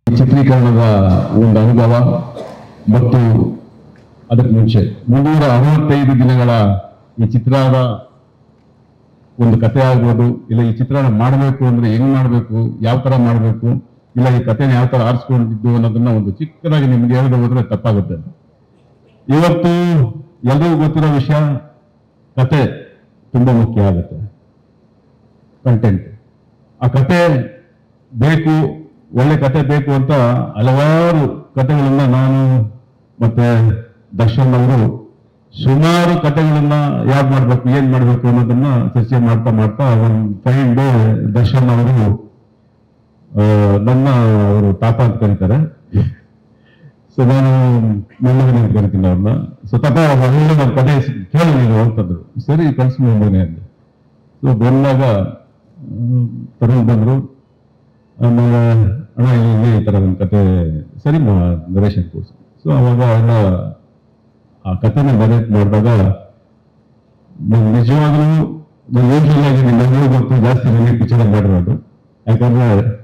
ಚಿತ್ರೀಕರಣದ ಒಂದು ಅನುಭವ ಮತ್ತು ಅದಕ್ಕೆ ಮುಂಚೆ ಮುನ್ನೂರ ಅರವತ್ತೈದು ದಿನಗಳ ಈ ಚಿತ್ರದ ಒಂದು ಕಥೆ ಆಗ್ಬೋದು ಇಲ್ಲ ಈ ಚಿತ್ರಣ ಮಾಡಬೇಕು ಅಂದ್ರೆ ಹೆಂಗ್ ಮಾಡಬೇಕು ಯಾವ ತರ ಮಾಡಬೇಕು ಇಲ್ಲ ಈ ಕಥೆನ ಯಾವ ತರ ಆರಿಸ್ಕೊಂಡಿದ್ದು ಅನ್ನೋದನ್ನ ಒಂದು ಚಿಕ್ಕದಾಗಿ ನಿಮ್ಗೆ ಹೇಳದೆ ಹೋದ್ರೆ ತಪ್ಪಾಗುತ್ತೆ ಇವತ್ತು ಎಲ್ರಿಗೂ ಗೊತ್ತಿರೋ ವಿಷಯ ಕತೆ ತುಂಬಾ ಮುಖ್ಯ ಆಗುತ್ತೆ ಕಂಟೆಂಟ್ ಆ ಕತೆ ಬೇಕು ಒಳ್ಳೆ ಕತೆ ಬೇಕು ಅಂತ ಹಲವಾರು ಕತೆಗಳನ್ನ ನಾನು ಮತ್ತೆ ದರ್ಶನ್ ಅವರು ಸುಮಾರು ಕತೆಗಳನ್ನ ಯಾವ್ದು ಮಾಡ್ಬೇಕು ಏನ್ ಮಾಡ್ಬೇಕು ಅನ್ನೋದನ್ನ ಚರ್ಚೆ ಮಾಡ್ತಾ ಮಾಡ್ತಾ ಒಂದು ಫೈನ್ ಡೇ ದರ್ಶನ್ ಅವರು ಆ, ನನ್ನ ಅವರು ತಾತ ಅಂತ ಕರೀತಾರೆ ಸೊ ನಾನು ಮೊಮ್ಮಗನ ಅಂತ ಕರಿತೀನಿ ಅವ್ರನ್ನ ಸೊ ತಾತ ಒಳ್ಳೆ ಒಂದು ಕತೆ ಕೇಳಿ ನೀನು ಅಂತಂದ್ರು ಸರಿ ಕಳ್ಸಿ ಮೊಮ್ಮಗನೇ ಅಂದೆ ಸೊ ಬಂದಾಗ ತರುಣ್ ಬಂದ್ರು ಆಮೇಲೆ ಅಣ್ಣ ಇಲ್ಲಿ ಈ ತರ ಒಂದು ಕತೆ ಸರಿ ನರೇಶನ್ ಕೋರ್ಸ್ ಸೊ ಅವಾಗ ಎಲ್ಲ ಆ ಕಥೆನ ನರೇಟ್ ಮಾಡಿದಾಗ ನಾನು ನಿಜವಾಗ್ಲೂ ನಾನು ಯೂಶಲ್ ಆಗಿ ನಿಮ್ಮೆಲ್ಲರೂ ಗೊತ್ತು ಜಾಸ್ತಿ ನನಗೆ ಪಿಕ್ಚರ್ ಮಾಡಿರೋದು ಯಾಕಂದ್ರೆ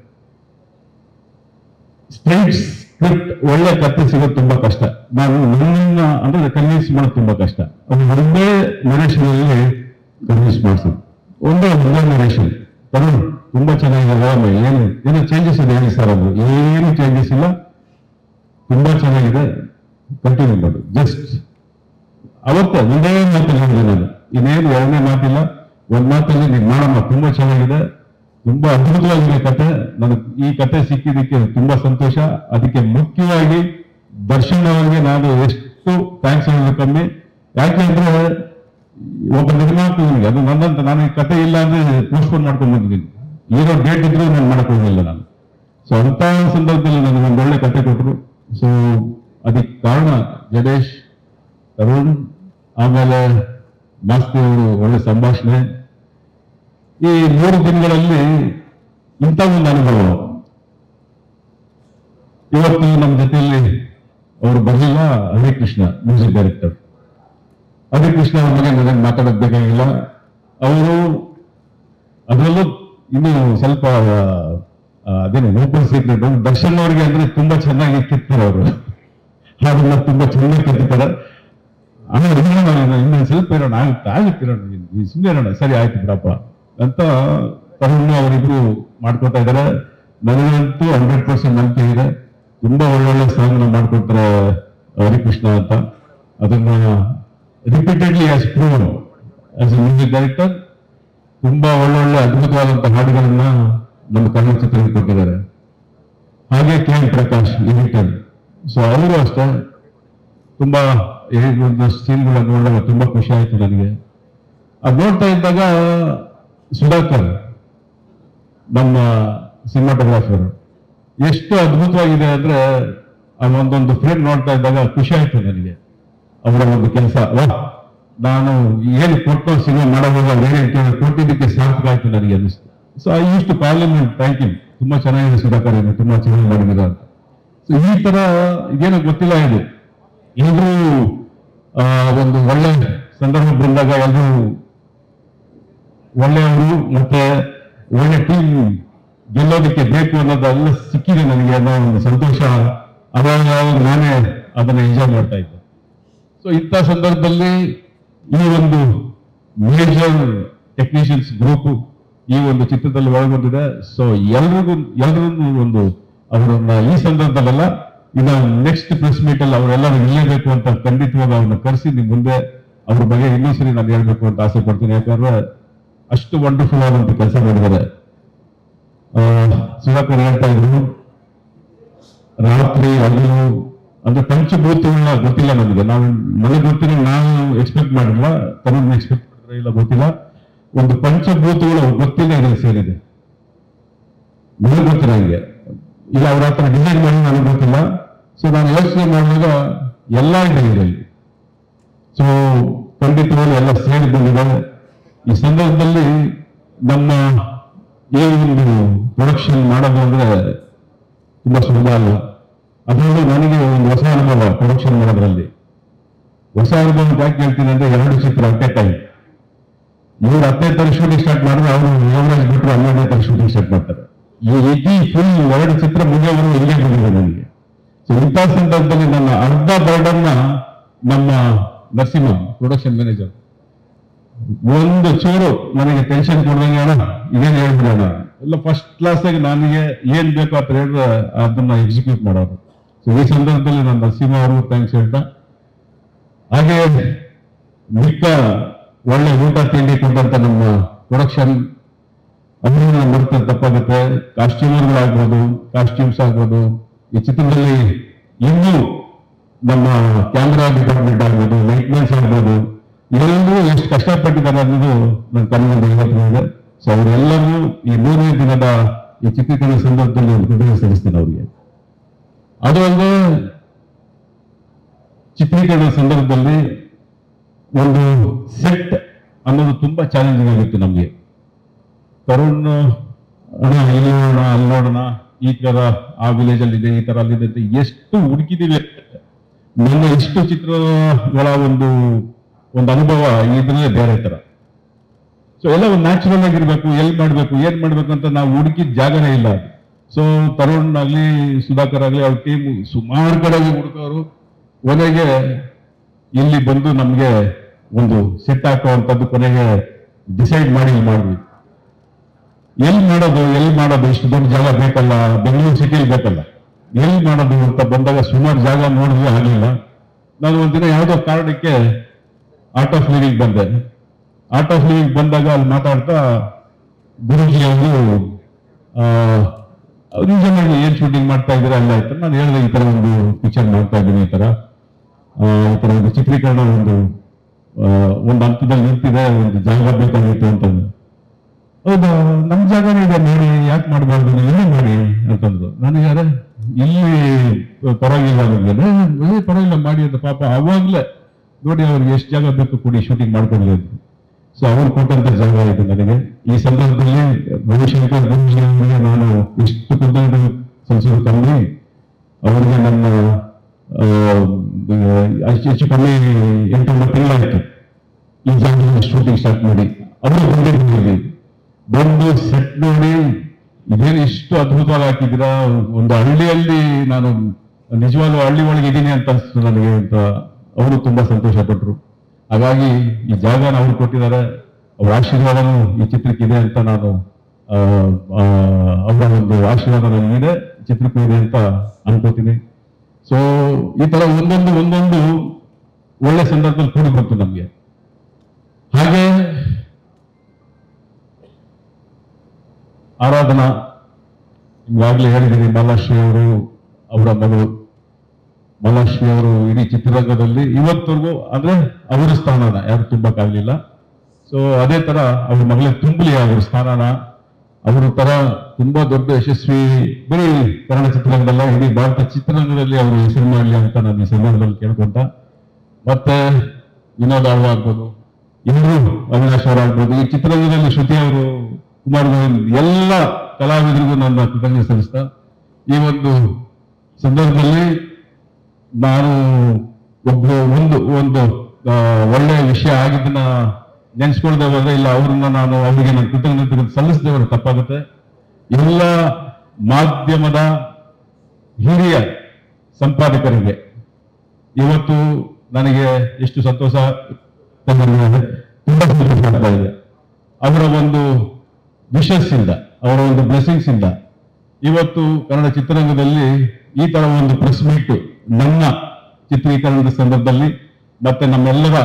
ಸ್ಟ್ರೈಟ್ ಸ್ಕ್ರಿಪ್ಟ್ ಒಳ್ಳೆ ಕಥೆ ಸಿಗೋದು ತುಂಬಾ ಕಷ್ಟ ನಾನು ನನ್ನನ್ನ ಅಂದ್ರೆ ಕನ್ವಿನ್ಸ್ ಮಾಡೋದು ತುಂಬಾ ಕಷ್ಟ ಅದು ಒಂದೇ ನರೇಶನ್ ಅಲ್ಲಿ ಕನ್ವಿನ್ಸ್ ಮಾಡಿಸೋದು ಒಂದೇ ಒಂದೇ ನರೇಶನ್ ತರುಣ್ ತುಂಬಾ ಚೆನ್ನಾಗಿದೆ ರಾಮ ಏನು ಏನು ಚೇಂಜಸ್ ಇದೆ ಹೇಳಿ ಸರ್ ಅದು ಏನು ಚೇಂಜಸ್ ಇಲ್ಲ ತುಂಬಾ ಚೆನ್ನಾಗಿದೆ ಕಂಟಿನ್ಯೂ ಮಾಡು ಜಸ್ಟ್ ಅವತ್ತೇ ಒಂದೇ ಮಾತಲ್ಲಿ ಹೇಳಿದೆ ನಾನು ಇನ್ನೇನು ಎರಡನೇ ಮಾತಿಲ್ಲ ಒಂದ್ ಮಾತಲ್ಲಿ ನೀನ್ ಮಾಡಮ್ಮ ತುಂಬಾ ಚೆನ್ನಾಗಿದೆ ತುಂಬಾ ಅದ್ಭುತವಾಗಿದೆ ಕತೆ ನನಗೆ ಈ ಕತೆ ಸಿಕ್ಕಿದ್ದಕ್ಕೆ ತುಂಬಾ ಸಂತೋಷ ಅದಕ್ಕೆ ಮುಖ್ಯವಾಗಿ ದರ್ಶನ್ ಅವರಿಗೆ ನಾನು ಎಷ್ಟು ಥ್ಯಾಂಕ್ಸ್ ಹೇಳೋದು ಕಮ್ಮಿ ಯಾಕೆಂದ್ರೆ ಒಬ್ಬ ನಿರ್ಮಾಪಕನಿಗೆ ಅದು ನನ್ನಂತ ನಾನು ಈ ಕತೆ ಇಲ್ಲ ಅಂದ್ರೆ ಪೋಸ್ಟ್ಪೋನ್ ಮಾಡ್ಕೊಂಡು ಬಂದಿದ್ದೀನಿ ಏನೋ ಡೇಟ್ ಇದ್ರು ನಾನು ಮಾಡಕ್ ಹೋಗಿಲ್ಲ ನಾನು ಸೊ ಅಂತ ಸಂದರ್ಭದಲ್ಲಿ ನನಗೆ ಒಂದು ಒಳ್ಳೆ ಕತೆ ಕೊಟ್ಟರು ಸೊ ಅದಕ್ಕೆ ಕಾರಣ ಜಡೇಶ್ ತರುಣ್ ಆಮೇಲೆ ಮಾಸ್ತಿ ಅವರು ಒಳ್ಳೆ ಸಂಭಾಷಣೆ ಈ ಮೂರು ದಿನಗಳಲ್ಲಿ ಇಂಥ ಒಂದು ಅನುಭವ ಇವತ್ತು ನಮ್ಮ ಜೊತೆಯಲ್ಲಿ ಅವರು ಬರಲಿಲ್ಲ ಹರಿಕೃಷ್ಣ ಮ್ಯೂಸಿಕ್ ಡೈರೆಕ್ಟರ್ ಹರಿಕೃಷ್ಣ ಅವ್ರ ಬಗ್ಗೆ ನನಗೆ ಮಾತಾಡೋದು ಬೇಕಾಗಿಲ್ಲ ಅವರು ಅದರಲ್ಲೂ ಇನ್ನು ಸ್ವಲ್ಪ ಆ, ಅದೇನು ಓಪನ್ ಸೀಕ್ರೆಟ್ ದರ್ಶನ್ ಅವರಿಗೆ ಅಂದ್ರೆ ತುಂಬಾ ಚೆನ್ನಾಗಿ ಕಿತ್ತಾರೆ ಅವರು ಹಾಡನ್ನ ತುಂಬಾ ಚೆನ್ನಾಗಿ ಕಿತ್ತಾರೆ ಆಮೇಲೆ ಇನ್ನೊಂದು ಸ್ವಲ್ಪ ಇರೋಣ ಆಗುತ್ತೆ ಆಗುತ್ತೆ ಇರೋಣ ನೀನು ಸುಮ್ಮನೆ ಇರೋಣ ಸರಿ ಆಯ್ತು ಬಿಡಪ್ಪ ಅಂತ ತರುಣ್ ಅವರಿಬ್ರು ಮಾಡ್ಕೊತಾ ಇದ್ದಾರೆ ನನಗಂತೂ ಹಂಡ್ರೆಡ್ ಪರ್ಸೆಂಟ್ ನಂಬಿಕೆ ಇದೆ ತುಂಬಾ ಒಳ್ಳೊಳ್ಳೆ ಸಾಂಗ್ ಮಾಡ್ಕೊಡ್ತಾರೆ ಹರಿಕೃಷ್ಣ ಅಂತ ಅದನ್ನ repeatedly as prove as a music director ತುಂಬಾ ಒಳ್ಳೊಳ್ಳೆ ಅದ್ಭುತವಾದಂತಹ ಹಾಡುಗಳನ್ನ ನಮ್ಮ ಕನ್ನಡ ಚಿತ್ರದಲ್ಲಿ ಕೊಟ್ಟಿದ್ದಾರೆ ಹಾಗೆ K N Prakash editor so ಅವರು ಅಷ್ಟೇ ತುಂಬಾ ಈ ಒಂದು ಸೀನ್ಗಳನ್ನ ನೋಡಿದಾಗ ತುಂಬಾ ಖುಷಿ ಆಯ್ತು ನನಗೆ ಅದು ನೋಡ್ತಾ ಇದ್ದಾಗ ಸುಧಾಕರ್ ನಮ್ಮ ಸಿನಿಮಾಟೋಗ್ರಾಫರ್ ಎಷ್ಟು ಅದ್ಭುತವಾಗಿದೆ ಅಂದ್ರೆ ಆ ಒಂದೊಂದು ಫ್ರೇಮ್ ನೋಡ್ತಾ ಇದ್ದಾಗ ಖುಷಿ ಆಯ್ತು ನನಗೆ ಅವರ ಒಂದು ಕೆಲಸ ನಾನು ಏನು ಕೊಟ್ಟು ಸಿನಿಮಾ ಮಾಡಬಹುದು ಏನು ಕೊಟ್ಟಿದ್ದಕ್ಕೆ ಸಾರ್ಥಕ ಆಯ್ತು ನನಗೆ ಅನಿಸ್ತು so I use to call in thank you ತುಂಬಾ ಚೆನ್ನಾಗಿದೆ ಸುಧಾಕರ್ ಇದು ತುಂಬಾ ಚೆನ್ನಾಗಿ ಮಾಡಿದ್ದೀರ ಅಂತ ಸೊ ಈ ತರ ಇದೇನೋ ಗೊತ್ತಿಲ್ಲ ಇದು ಎಲ್ರೂ ಆ, ಒಂದು ಒಳ್ಳೆ ಸಂದರ್ಭ ಬಂದಾಗ ಎಲ್ರೂ ಒಳ್ಳೆಯವರು ಮತ್ತೆ ಒಳ್ಳೆ ಟೀಮ್ ಗೆಲ್ಲೋದಕ್ಕೆ ಬೇಕು ಅನ್ನೋದೆಲ್ಲ ಸಿಕ್ಕಿದೆ ನನಗೆ ಅನ್ನೋ ಒಂದು ಸಂತೋಷ ಅವಾಗ ಅವಾಗ ನಾನೇ ಅದನ್ನ ಎಂಜಾಯ್ ಮಾಡ್ತಾ ಇದ್ದೆ ಸೊ ಇಂಥ ಸಂದರ್ಭದಲ್ಲಿ ಈ ಒಂದು ಮೇಜರ್ ಟೆಕ್ನಿಷಿಯನ್ಸ್ ಗ್ರೂಪ್ ಈ ಒಂದು ಚಿತ್ರದಲ್ಲಿ ಒಳಗೊಂಡಿದೆ ಸೊ ಎಲ್ರಿಗೂ ಎಲ್ರಿಗೂ ಒಂದು ಅವರನ್ನ ಈ ಸಂದರ್ಭದಲ್ಲೆಲ್ಲ ಇನ್ನು ನೆಕ್ಸ್ಟ್ ಪ್ರೆಸ್ ಮೀಟ್ ಅಲ್ಲಿ ಅವರೆಲ್ಲರೂ ಇಲ್ಲೇಬೇಕು ಅಂತ ಖಂಡಿತವಾಗಿ ಅವ್ರನ್ನ ಕರೆಸಿ ನಿಮ್ ಮುಂದೆ ಅವ್ರ ಬಗ್ಗೆ ಇನ್ನೊಂದ್ಸರಿ ನಾನು ಹೇಳ್ಬೇಕು ಅಂತ ಆಸೆ ಪಡ್ತೀನಿ ಯಾಕಂದ್ರೆ ಅಷ್ಟು ವಂಡರ್ಫುಲ್ ಆದಂತ ಕೆಲಸ ಮಾಡಿದ್ದಾರೆ ಆ, ಸುಧಾಕರ್ ಹೇಳ್ತಾ ಇದ್ರು ರಾತ್ರಿ ಹಗಲು ಅಂದ್ರೆ ಪಂಚಭೂತಗಳನ್ನ ಗೊತ್ತಿಲ್ಲ ನಮಗೆ ನಾವು ನನಗೆ ಗೊತ್ತಿರೋ ನಾವು ಎಕ್ಸ್ಪೆಕ್ಟ್ ಮಾಡಿಲ್ಲ ತರುಣ್ ಎಕ್ಸ್ಪೆಕ್ಟ್ ಮಾಡಿದ್ರೆ ಇಲ್ಲ ಗೊತ್ತಿಲ್ಲ ಒಂದು ಪಂಚಭೂತಗಳು ಗೊತ್ತಿಲ್ಲ ಇದ್ರಲ್ಲಿ ಸೇರಿದೆ ನನಗೆ ಗೊತ್ತಿಲ್ಲ ಹಂಗೆ ಇಲ್ಲ ಅವ್ರ ಹತ್ರ ಡಿಸೈನ್ ಮಾಡಿ ನನಗೆ ಗೊತ್ತಿಲ್ಲ ಸೊ ನಾನು ಯೋಚನೆ ಮಾಡಿದಾಗ ಎಲ್ಲ ಇದೆ ಇದರಲ್ಲಿ ಸೊ ಖಂಡಿತವಾಗಿ ಎಲ್ಲ ಸೇರಿ ಬಂದಿದೆ ಈ ಸಂದರ್ಭದಲ್ಲಿ ನಮ್ಮ ಈ ಒಂದು ಪ್ರೊಡಕ್ಷನ್ ಮಾಡೋದು ಅಂದ್ರೆ ತುಂಬಾ ಸುಲಭ ಅಲ್ಲ ಅದರಲ್ಲೂ ನನಗೆ ಒಂದು ಹೊಸ ಅನುಭವ ಪ್ರೊಡಕ್ಷನ್ ಮಾಡೋದ್ರಲ್ಲಿ ಹೊಸ ಅನುಭವ ಯಾಕೆ ಹೇಳ್ತೀನಿ ಅಂದ್ರೆ ಎರಡು ಚಿತ್ರ ಅಟ್ಟೆ ಟೈಮ್ ಇವ್ರು ಹತ್ತನೇ ತರ ಶೂಟಿಂಗ್ ಸ್ಟಾರ್ಟ್ ಮಾಡಿದ್ರೆ ಅವರು ಯೋಗರಾಜ್ ಬಿಟ್ಟರು ಹನ್ನೆರಡನೇ ತರ ಶೂಟಿಂಗ್ ಸ್ಟಾರ್ಟ್ ಮಾಡ್ತಾರೆ ಈ ಇಡೀ ಫುಲ್ ಎರಡು ಚಿತ್ರ ಮುಗಿಯೋವರೆಗೂ ಇಲ್ಲೇ ಬಂದಿದೆ ನನಗೆ ಸೊ ಇಂಥ ಸಂದರ್ಭದಲ್ಲಿ ನನ್ನ ಅರ್ಧ ಬರ್ಡನ್ನ ನಮ್ಮ ನರಸಿಂಹ ಪ್ರೊಡಕ್ಷನ್ ಮ್ಯಾನೇಜರ್ ಒಂದು ಚೂರು ನನಗೆ ಟೆನ್ಷನ್ ಕೊಡ್ದಂಗೆ ಅಣ್ಣ ಇದೇನು ಹೇಳ್ಬಿಡೋಣ ಎಲ್ಲ ಫಸ್ಟ್ ಕ್ಲಾಸ್ ಆಗಿ ನನಗೆ ಏನ್ ಬೇಕೋ ಅಂತ ಹೇಳಿದ್ರೆ ಅದನ್ನ ಎಕ್ಸಿಕ್ಯೂಟ್ ಮಾಡೋದು ಸೊ ಈ ಸಂದರ್ಭದಲ್ಲಿ ನಾನು ನರಸಿಂಹ ಅವ್ರಿಗೂ ಥ್ಯಾಂಕ್ಸ್ ಹೇಳ್ತಾ ಹಾಗೆ ಮಿಕ್ಕ ಒಳ್ಳೆ ಊಟ ತಿಂಡಿ ಕೊಟ್ಟಂತ ನಮ್ಮ ಪ್ರೊಡಕ್ಷನ್ ಅದನ್ನ ನೋಡ್ತಾ ತಪ್ಪಾಗುತ್ತೆ ಕಾಸ್ಟ್ಯೂಮರ್ಗಳಾಗ್ಬೋದು ಕಾಸ್ಟ್ಯೂಮ್ಸ್ ಆಗ್ಬೋದು ಈ ಚಿತ್ರದಲ್ಲಿ ಇನ್ನೂ ನಮ್ಮ ಕ್ಯಾಮ್ರಾ ಡಿಪಾರ್ಟ್ಮೆಂಟ್ ಆಗ್ಬೋದು ಲೈಟ್ಮೆನ್ಸ್ ಆಗ್ಬೋದು ಎಲ್ಲರೂ ಎಷ್ಟು ಕಷ್ಟಪಟ್ಟಿದ್ದಾರೆ ಅನ್ನೋದು ನನ್ನ ಕಣ್ಣಿಂದ ಇವತ್ತಿನಿದೆ ಸೊ ಅವರೆಲ್ಲರೂ ಈ ಮೂರನೇ ದಿನದ ಈ ಚಿತ್ರೀಕರಣ ಸಂದರ್ಭದಲ್ಲಿ ಒಂದು ಕೃತಜ್ಞತೆ ಸಲ್ಲಿಸ್ತೇನೆ ಅವರಿಗೆ ಅದು ಅಲ್ಲದೆ ಚಿತ್ರೀಕರಣ ಸಂದರ್ಭದಲ್ಲಿ ಒಂದು ಸೆಟ್ ಅನ್ನೋದು ತುಂಬಾ ಚಾಲೆಂಜಿಂಗ್ ಆಗಿತ್ತು ನಮಗೆ ತರುಣ್ ಅಣ್ಣ ಇಲ್ಲಿ ನೋಡೋಣ ಅಲ್ಲಿ ನೋಡೋಣ ಈ ತರ ಆ ವಿಲೇಜ್ ಅಲ್ಲಿ ಇದೆ ಈ ತರ ಅಲ್ಲಿದೆ ಅಂತ ಎಷ್ಟು ಹುಡುಕಿದೀವಿ ನನ್ನ ಇಷ್ಟು ಚಿತ್ರಗಳ ಒಂದು ಒಂದು ಅನುಭವ ಇದ್ರೆ ಬೇರೆ ತರ ಸೊ ಎಲ್ಲ ಒಂದು ನ್ಯಾಚುರಲ್ ಆಗಿರ್ಬೇಕು ಎಲ್ಲಿ ಮಾಡ್ಬೇಕು ಏನ್ ಮಾಡ್ಬೇಕು ಅಂತ ನಾವು ಹುಡುಕಿದ ಜಾಗನೇ ಇಲ್ಲ ಸೊ ತರುಣ್ ಆಗ್ಲಿ ಸುಧಾಕರ್ ಆಗ್ಲಿ ಅವ್ರ ಟೀಮ್ ಸುಮಾರು ಕಡೆ ಹುಡುಕೋರು ಕೊನೆಗೆ ಇಲ್ಲಿ ಬಂದು ನಮ್ಗೆ ಒಂದು ಸೆಟ್ ಹಾಕುವಂತದ್ದು ಕೊನೆಗೆ ಡಿಸೈಡ್ ಮಾಡಿ ಇಲ್ಲಿ ಮಾಡ್ವಿ ಎಲ್ಲಿ ಮಾಡೋದು ಎಲ್ಲಿ ಮಾಡೋದು ಇಷ್ಟು ದೊಡ್ಡ ಜಾಗ ಬೇಕಲ್ಲ ಬೆಂಗಳೂರು ಸಿಟಿಲಿ ಬೇಕಲ್ಲ ಎಲ್ಲಿ ಮಾಡೋದು ಅಂತ ಬಂದಾಗ ಸುಮಾರು ಜಾಗ ನೋಡಿದ್ವಿ ಆಗಲಿಲ್ಲ ನಾನು ಒಂದಿನ ಯಾವುದೋ ಕಾರಣಕ್ಕೆ ಆರ್ಟ್ ಆಫ್ ಲಿವಿಂಗ್ ಬಂದೆ ಆರ್ಟ್ ಆಫ್ ಲಿವಿಂಗ್ ಬಂದಾಗ ಅಲ್ಲಿ ಮಾತಾಡ್ತಾ ಗುರುಜಿ ಅವರು ರೀಸನ್ ಏನ್ ಶೂಟಿಂಗ್ ಮಾಡ್ತಾ ಇದ್ದೀರಾ ಅಲ್ಲ ಆಯ್ತು ನಾನು ಹೇಳಿದೆ ಈ ತರ ಒಂದು ಪಿಕ್ಚರ್ ಮಾಡ್ತಾ ಇದ್ದೀನಿ ಈ ತರ ಆ, ಈ ತರ ಒಂದು ಚಿತ್ರೀಕರಣ ಒಂದು ಆ, ಒಂದು ಹಂತದಲ್ಲಿ ನಿಂತಿದೆ ಒಂದು ಜಾಗ ಬೇಕಾಗಿತ್ತು ಅಂತಂದು ಹೌದಾ ನಮ್ ಜಾಗನೇ ಇದೆ ಮಾಡಿ ಯಾಕೆ ಮಾಡಬಾರ್ದು ನೀವು ಇಲ್ಲೇ ಮಾಡಿ ಅಂತಂದ್ರು ನನಗೆ ಅರೆ ಇಲ್ಲಿ ಪರವಾಗಿಲ್ಲ ನನಗೆ ಏ ಪರವಾಗಿಲ್ಲ ಮಾಡಿ ಅಂತ ಪಾಪ ಅವಾಗ್ಲೇ ನೋಡಿ ಅವ್ರಿಗೆ ಎಷ್ಟು ಜಾಗ ಬೇಕು ಕೊಡಿ ಶೂಟಿಂಗ್ ಮಾಡ್ಕೊಡ್ಲಿ ಅಂತ ಸೊ ಅವ್ರು ಕೊಟ್ಟಂತ ಜಾಗ ಇದು ನನಗೆ ಈ ಸಂದರ್ಭದಲ್ಲಿ ರವಿಶಂಕರ್ ಗುರುಜಿ ಅವರಿಗೆ ನಾನು ಎಷ್ಟು ಕೃತಜ್ಞತೆ ಸಲ್ಲಿಸೋದು ಕಮ್ಮಿ ಅವರಿಗೆ ನನ್ನ ಆ, ಹೆಚ್ಚು ಹೆಚ್ಚು ಕಮ್ಮಿ ಎಂಟೊಂಬತ್ತು ತಿಂಗಳಾಯ್ತು ಈ ಜಾಗದಲ್ಲಿ ಶೂಟಿಂಗ್ ಸ್ಟಾರ್ಟ್ ಮಾಡಿ ಅವರು ಬಂದಿದ್ದೀವಿ ಬಂದು ಸೆಟ್ ನೋಡಿ ಇದೇನು ಇಷ್ಟು ಅದ್ಭುತವಾಗಿ ಹಾಕಿದ್ದೀರಾ ಒಂದು ಹಳ್ಳಿಯಲ್ಲಿ ನಾನು ನಿಜವಾಗ್ಲೂ ಹಳ್ಳಿ ಒಳಗೆ ಇದ್ದೀನಿ ಅಂತ ಅನಿಸ್ತು ನನಗೆ ಅಂತ ಅವರು ತುಂಬಾ ಸಂತೋಷ ಪಟ್ರು ಹಾಗಾಗಿ ಈ ಜಾಗನ ಅವ್ರು ಕೊಟ್ಟಿದ್ದಾರೆ ಅವ್ರ ಆಶೀರ್ವಾದನೂ ಈ ಚಿತ್ರಕ್ಕೆ ಇದೆ ಅಂತ ನಾನು ಆ, ಆ, ಅವರ ಒಂದು ಆಶೀರ್ವಾದ ನನಗಿದೆ ಚಿತ್ರಕ್ಕೂ ಇದೆ ಅಂತ ಅನ್ಕೋತೀನಿ ಸೊ ಈ ತರ ಒಂದೊಂದು ಒಂದೊಂದು ಒಳ್ಳೆ ಸಂದರ್ಭದಲ್ಲಿ ಕೂಡಿ ಬಂತು ನಮ್ಗೆ ಹಾಗೆ ಆರಾಧನಾ ಈಗಾಗಲೇ ಹೇಳಿದ್ದೀನಿ ಮಲ್ಲಾಶ್ರೀ ಅವರು ಅವರ ಮಗಳು ಮಲ್ಲಾಶ್ರೀ ಅವರು ಇಡೀ ಚಿತ್ರರಂಗದಲ್ಲಿ ಇವತ್ತವರೆಗೂ ಅಂದ್ರೆ ಅವರ ಸ್ಥಾನನ ಯಾರು ತುಂಬಕ್ಕಾಗ್ಲಿಲ್ಲ ಸೊ ಅದೇ ತರ ಅವ್ರ ಮಗಳೇ ತುಂಬಲಿ ಅವ್ರ ಸ್ಥಾನನ ಅವರ ತರ ತುಂಬಾ ದೊಡ್ಡ ಯಶಸ್ವಿ ಬರೀ ಕನ್ನಡ ಚಿತ್ರರಂಗದಲ್ಲ ಇಡೀ ಭಾರತ ಚಿತ್ರರಂಗದಲ್ಲಿ ಅವರು ಹೆಸರು ಮಾಡಲಿ ಅಂತ ನಾನು ಈ ಸಂದರ್ಭದಲ್ಲಿ ಕೇಳ್ಕೊಂತ ಮತ್ತೆ ವಿನೋದ್ ಆಳ್ವ ಆಗ್ಬೋದು ಎಲ್ಲರೂ ಅವಿನಾಶ್ ಅವರು ಆಗ್ಬೋದು ಈ ಚಿತ್ರರಂಗದಲ್ಲಿ ಶ್ರುತಿ ಅವರು ಕುಮಾರ್ ಗೋವಿಂದ್ ಎಲ್ಲ ಕಲಾವಿದರಿಗೂ ನನ್ನ ಕೃತಜ್ಞತೆ ಸಲ್ಲಿಸ್ತಾ ಈ ಒಂದು ಸಂದರ್ಭದಲ್ಲಿ ನಾನು ಒಬ್ಬ ಒಂದು ಒಂದು ಆ, ಒಳ್ಳೆಯ ವಿಷಯ ಆಗಿದ್ದನ್ನ ನೆನೆಸ್ಕೊಳ್ದೆ ಹೋದ್ರೆ ಇಲ್ಲ ಅವ್ರನ್ನ ನಾನು ಅವರಿಗೆ ನಾನು ಕೃತಜ್ಞತೆ ಸಲ್ಲಿಸದೆ ಹೋದ್ರೆ ತಪ್ಪಾಗುತ್ತೆ ಎಲ್ಲ ಮಾಧ್ಯಮದ ಹಿರಿಯ ಸಂಪಾದಕರಿಗೆ ಇವತ್ತು ನನಗೆ ಎಷ್ಟು ಸಂತೋಷ ತಂದಿದೆ, ತುಂಬಾ ಸಂತೋಷ ಆಗ್ತಾ ಇದೆ ಅವರ ಒಂದು ವಿಶಸ್ ಇಂದ ಅವರ ಒಂದು ಬ್ಲೆಸ್ಸಿಂಗ್ಸ್ ಇಂದ ಇವತ್ತು ಕನ್ನಡ ಚಿತ್ರರಂಗದಲ್ಲಿ ಈ ತರ ಒಂದು ಪ್ರೆಸ್ ಮೀಟ್ ನನ್ನ ಚಿತ್ರೀಕರಣದ ಸಂದರ್ಭದಲ್ಲಿ ಮತ್ತೆ ನಮ್ಮೆಲ್ಲರ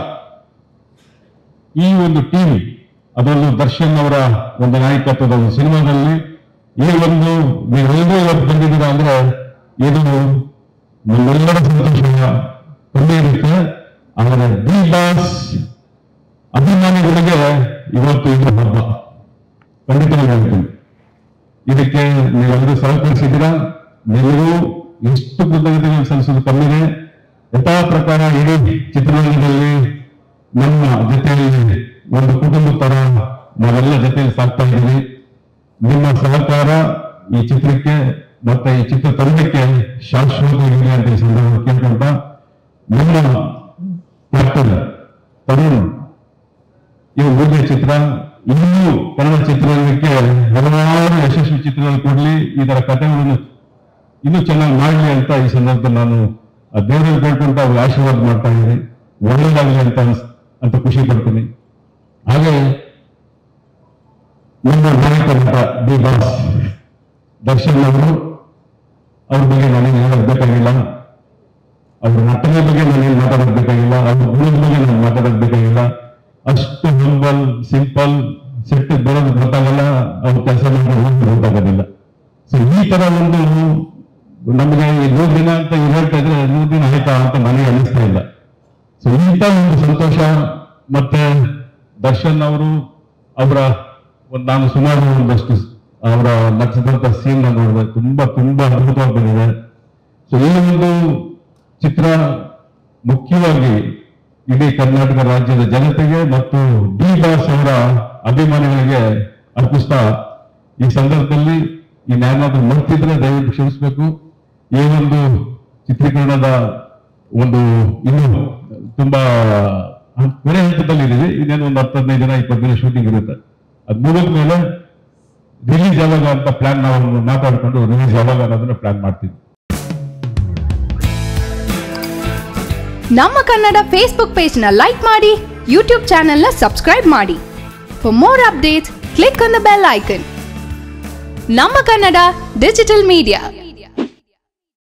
ಈ ಒಂದು ಟೀಮ್ ಅದರಲ್ಲೂ ದರ್ಶನ್ ಅವರ ಒಂದು ನಾಯಕತ್ವದ ಒಂದು ಸಿನಿಮಾದಲ್ಲಿ ಈ ಒಂದು ನೀವೆಲ್ಲರೂ ಇವತ್ತು ಬಂದಿದ್ದೀರಾ ಅಂದ್ರೆ ಇದು ನಮ್ಮೆಲ್ಲರ ಸಂತೋಷ ಕಮ್ಮಿ ಇರುತ್ತೆ ಆದರೆ ಡಿ ಬಾಸ್ ಅಭಿಮಾನಿಗಳಿಗೆ ಇವತ್ತು ಇದು ಹಬ್ಬ ಖಂಡಿತವಾಗಿ ಹೇಳ್ತೀನಿ ಇದಕ್ಕೆ ನೀವೆಲ್ಲರೂ ಸಹಕರಿಸಿದ್ದೀರಾ ನೀವು ಎಷ್ಟು ಕೃತಜ್ಞತೆಗಳನ್ನು ಸಲ್ಲಿಸೋದು ಕಮ್ಮಿದೆ ಯಥಾ ಪ್ರಕಾರ ಇಡೀ ಚಿತ್ರರಂಗದಲ್ಲಿ ನಮ್ಮ ಜೊತೆಯಲ್ಲಿ ಒಂದು ಕುಟುಂಬ ತರ ನಾವೆಲ್ಲ ಜೊತೆಯಲ್ಲಿ ಸಾಕ್ತಾ ಇದ್ದೀವಿ ನಿಮ್ಮ ಸಹಕಾರ ಈ ಚಿತ್ರಕ್ಕೆ ಮತ್ತೆ ಈ ಚಿತ್ರ ತಂಡಕ್ಕೆ ಶಾಶ್ವತವಾಗಿದೆ ಅಂತ ಈ ಸಂದರ್ಭ ಕೇಳ್ಕೊಂತ ನಿಮ್ಮ ಕ್ಯಾಪ್ಟನ್ ತರುಣ್ ಈ ಮೂರನೇ ಚಿತ್ರ ಇನ್ನೂ ಕನ್ನಡ ಚಿತ್ರರಂಗಕ್ಕೆ ಹಲವಾರು ಯಶಸ್ವಿ ಚಿತ್ರಗಳು ಕೊಡ್ಲಿ ಈ ತರ ಕಥೆಗಳನ್ನು ಇನ್ನೂ ಚೆನ್ನಾಗಿ ಮಾಡಲಿ ಅಂತ ಈ ಸಂದರ್ಭದಲ್ಲಿ ನಾನು ಆ ದೇವರಲ್ಲಿ ಬೇಡ್ಕೊಂತ ಅವ್ರಿಗೆ ಆಶೀರ್ವಾದ ಮಾಡ್ತಾ ಇದ್ದೀನಿ ಒಳ್ಳೇದಾಗಲಿ ಅಂತ ಅನ್ಸ್- ಅಂತ ಖುಷಿ ಪಡ್ತೀನಿ ಹಾಗೆ ನಮ್ಮ ನಾಯಕರಂತ ದಿ ಬಾಸ್ ದರ್ಶನ್ ಅವರು ಅವ್ರ ಬಗ್ಗೆ ನನಗೆ ಹೇಳೋದು ಬೇಕಾಗಿಲ್ಲ ಅವ್ರ ನಟನೆ ಬಗ್ಗೆ ನಾನೇನು ಮಾತಾಡೋದು ಬೇಕಾಗಿಲ್ಲ ಅವ್ರ ಗುಣದ ಬಗ್ಗೆ ನಾನು ಮಾತಾಡೋದು ಬೇಕಾಗಿಲ್ಲ ಅಷ್ಟು ಹಂಬಲ್ ಸಿಂಪಲ್ ಸೆಟ್ ಬರೋದು ಗೊತ್ತಾಗಲ್ಲ ಅವ್ರ ಕೆಲಸ ಮಾಡೋದು ಗೊತ್ತಾಗೋದಿಲ್ಲ ಸೊ ಈ ತರ ಒಂದು ನಮಗೆ ಈ ನೂರು ದಿನ ಅಂತ ಇವ್ರು ಹೇಳ್ತಾ ಇದ್ರೆ ನೂರು ದಿನ ಆಯ್ತಾ ಅಂತ ನನಗೆ ಅನಿಸ್ತಾ ಇಲ್ಲ ಸೊ ಇಂಥ ಒಂದು ಸಂತೋಷ ಮತ್ತೆ ದರ್ಶನ್ ಅವರು ಅವರ ಒಂದು ನಾನು ಸುಮಾರು ಒಂದಷ್ಟು ಅವರ ನಟಿಸಿದಂತ ಸೀನ್ ನೋಡಿದೆ ತುಂಬಾ ತುಂಬಾ ಅದ್ಭುತವಾಗಿ ಬಂದಿದೆ ಸೊ ಈ ಒಂದು ಚಿತ್ರ ಮುಖ್ಯವಾಗಿ ಇಡೀ ಕರ್ನಾಟಕ ರಾಜ್ಯದ ಜನತೆಗೆ ಮತ್ತು ಡಿ ಬಾಸ್ ಅವರ ಅಭಿಮಾನಿಗಳಿಗೆ ಅರ್ಪಿಸ್ತಾ ಈ ಸಂದರ್ಭದಲ್ಲಿ ಇನ್ನೇನಾದ್ರೂ ಮಾಡ್ತಿದ್ರೆ ದಯವಿಟ್ಟು ಕ್ಷಮಿಸಬೇಕು ಈ ಒಂದು ಚಿತ್ರೀಕರಣದ ಒಂದು ಇನ್ನು ತುಂಬಾ ಕೊನೆ ಹಂತದಲ್ಲಿ ಇದೀವಿ ಇನ್ನೇನು ಒಂದು ಹತ್ತು ಹದಿನೈದು ದಿನ ಇಪ್ಪತ್ತು ದಿನ ಶೂಟಿಂಗ್ ಇರುತ್ತೆ ಅದ್ ಮುಗಿದ ಮೇಲೆ ರಿಲೀಸ್ ಯಾವಾಗ ಅಂತ ಪ್ಲಾನ್ ನಾವು ಮಾತಾಡ್ಕೊಂಡು ರಿಲೀಸ್ ಯಾವಾಗ ಅನ್ನೋದನ್ನ ಪ್ಲಾನ್ ಮಾಡ್ತೀವಿ ನಮ್ಮ ಕನ್ನಡ ಫೇಸ್ಬುಕ್ ಪೇಜ್ನ ಲೈಕ್ ಮಾಡಿ ಯೂಟ್ಯೂಬ್ ಚಾನೆಲ್ನ ಸಬ್ಸ್ಕ್ರೈಬ್ ಮಾಡಿ for more updates click on the bell icon ನಮ್ಮ ಕನ್ನಡ ಡಿಜಿಟಲ್ ಮೀಡಿಯಾ